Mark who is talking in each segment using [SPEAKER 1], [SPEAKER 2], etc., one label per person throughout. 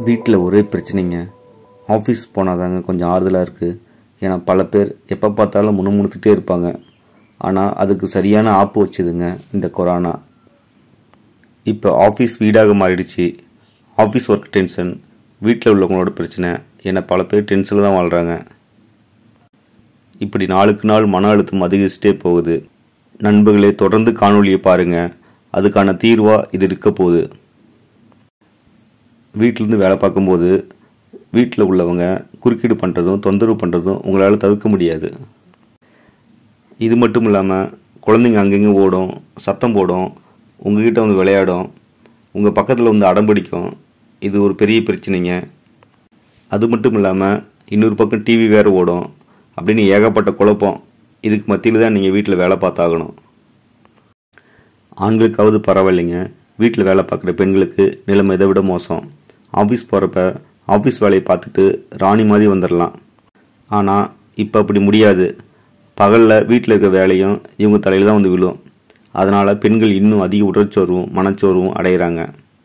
[SPEAKER 1] வீட்டில் ஒரே பிரச்சனைங்க ஆஃபீஸ் போனால் தாங்க கொஞ்சம் ஆறுதலாக இருக்குது ஏன்னா பல பேர் எப்போ பார்த்தாலும் முணுமுணுத்துட்டே இருப்பாங்க ஆனால் அதுக்கு சரியான ஆப்பு வச்சுதுங்க இந்த கொரோனா இப்போ ஆஃபீஸ் வீடாக மாறிடுச்சு ஆஃபீஸ் ஒர்க் டென்ஷன் வீட்டில் உள்ளவங்களோட பிரச்சனை என பல பேர் டென்ஷனில் தான் வாழ்கிறாங்க இப்படி நாளுக்கு நாள் மன அழுத்தம் அதிகரிச்சுட்டே போகுது நண்பர்களே தொடர்ந்து காணொளியை பாருங்க அதுக்கான தீர்வா இது இருக்க போகுது வீட்டிலேருந்து வேலை பார்க்கும்போது வீட்டில் உள்ளவங்க குறுக்கீடு பண்ணுறதும் தொந்தரவு பண்ணுறதும் உங்களால் தவிர்க்க முடியாது இது மட்டும் இல்லாமல் குழந்தைங்க அங்கங்கே ஓடும் சத்தம் போடும் உங்ககிட்ட வந்து விளையாடும் உங்கள் பக்கத்தில் வந்து அடம்பிடிக்கும் இது ஒரு பெரிய பிரச்சனைங்க அது மட்டும் இல்லாமல் இன்னொரு பக்கம் டிவி வேறு ஓடும் அப்படின்னு ஏகப்பட்ட குழப்பம் இதுக்கு மத்தியில் தான் நீங்கள் வீட்டில் வேலை பார்த்தாகணும் ஆண்களுக்காவது பரவாயில்லைங்க வீட்டில் வேலை பார்க்குற பெண்களுக்கு நிலைமை இதை விட மோசம் ஆஃபீஸ் போகிறப்ப ஆஃபீஸ் வேலையை பார்த்துட்டு ராணி மாதிரி வந்துடலாம் ஆனால் இப்போ அப்படி முடியாது பகலில் வீட்டில் இருக்க வேலையும் இவங்க தலையில் தான் வந்து விழும் அதனால் பெண்கள் இன்னும் அதிக உடற்சோர்வும் மனச்சோர்வும் அடைகிறாங்க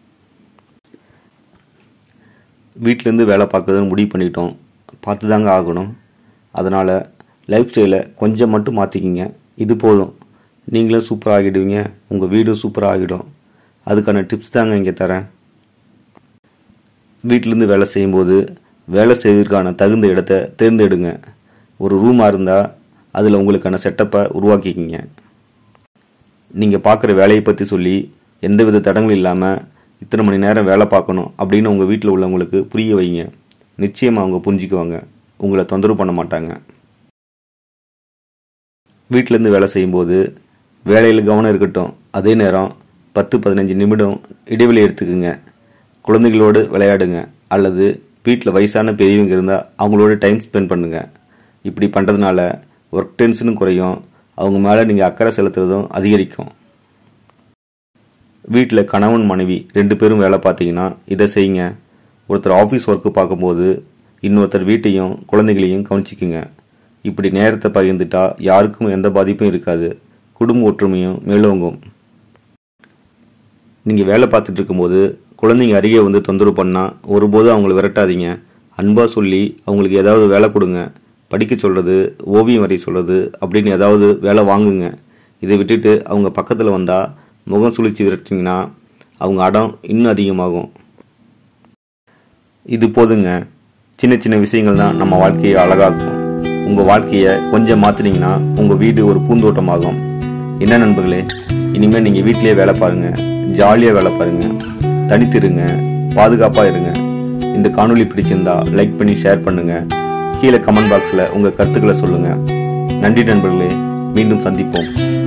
[SPEAKER 1] வீட்டிலேருந்து வேலை பார்க்குறதுன்னு முடிவு பண்ணிட்டோம் பார்த்து தாங்க ஆகணும் அதனால் லைஃப் ஸ்டைலை கொஞ்சம் மட்டும் மாற்றிக்கிங்க இது போதும் நீங்களும் சூப்பராக ஆகிடுவீங்க உங்கள் வீடும் சூப்பராக ஆகிடும் அதுக்கான டிப்ஸ் தாங்க இங்கே தரேன் வீட்டிலேருந்து வேலை செய்யும்போது வேலை செய்வதற்கான தகுந்த இடத்த தேர்ந்தெடுங்க ஒரு ரூமாக இருந்தால் அதில் உங்களுக்கான செட்டப்பை உருவாக்கிக்கிங்க நீங்கள் பார்க்குற வேலையை பற்றி சொல்லி எந்தவித தடங்களும் இல்லாமல் இத்தனை மணி நேரம் வேலை பார்க்கணும் அப்படின்னு உங்கள் வீட்டில் உள்ளவங்களுக்கு புரிய வைங்க நிச்சயமாக அவங்க புரிஞ்சுக்குவாங்க உங்களை தொந்தரவு பண்ண மாட்டாங்க வீட்டிலேருந்து வேலை செய்யும்போது வேலையில் கவனம் இருக்கட்டும் அதே நேரம் பத்து பதினஞ்சு நிமிடம் இடைவெளி எடுத்துக்குங்க குழந்தைகளோடு விளையாடுங்க அல்லது வீட்டில் வயசான பெரியவங்க இருந்தால் அவங்களோட டைம் ஸ்பெண்ட் பண்ணுங்க இப்படி பண்ணுறதுனால ஒர்க் டென்ஷனும் குறையும் அவங்க மேலே நீங்கள் அக்கறை செலுத்துறதும் அதிகரிக்கும் வீட்டில் கணவன் மனைவி ரெண்டு பேரும் வேலை பார்த்தீங்கன்னா இதை செய்யுங்க ஒருத்தர் ஆஃபீஸ் ஒர்க்கு பார்க்கும்போது இன்னொருத்தர் வீட்டையும் குழந்தைகளையும் கவனிச்சிக்குங்க இப்படி நேரத்தை பகிர்ந்துட்டா யாருக்கும் எந்த பாதிப்பும் இருக்காது குடும்ப ஒற்றுமையும் மேலோங்கும் நீங்கள் வேலை பார்த்துட்டு இருக்கும்போது குழந்தைங்க அருகே வந்து தொந்தரவு பண்ணால் ஒருபோதும் அவங்கள விரட்டாதீங்க அன்பாக சொல்லி அவங்களுக்கு ஏதாவது வேலை கொடுங்க படிக்க சொல்கிறது ஓவியம் வரைய சொல்கிறது அப்படின்னு ஏதாவது வேலை வாங்குங்க இதை விட்டுட்டு அவங்க பக்கத்தில் வந்தால் முகம் சுழிச்சு விரட்டிங்கன்னா அவங்க அடம் இன்னும் அதிகமாகும் இது போதுங்க சின்ன சின்ன விஷயங்கள் தான் நம்ம வாழ்க்கையை அழகாக்கும் உங்கள் வாழ்க்கையை கொஞ்சம் மாற்றினீங்கன்னா உங்கள் வீடு ஒரு பூந்தோட்டமாகும் என்ன நண்பர்களே இனிமேல் நீங்கள் வீட்டிலேயே வேலை பாருங்க ஜாலியாக வேலை பாருங்க தனித்திருங்க பாதுகாப்பாக இருங்க இந்த காணொளி பிடிச்சிருந்தா லைக் பண்ணி ஷேர் பண்ணுங்க கீழே கமெண்ட் பாக்ஸில் உங்கள் கருத்துக்களை சொல்லுங்கள் நன்றி நண்பர்களே மீண்டும் சந்திப்போம்